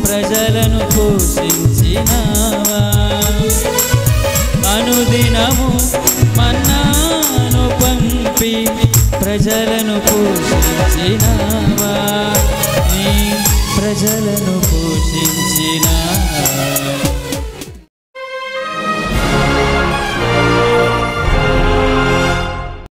ప్రజలను పోషించినావా అనుదినము మన్నాను పంపి ప్రజలను పోషించినావా నీ ప్రజలను పోషించినావా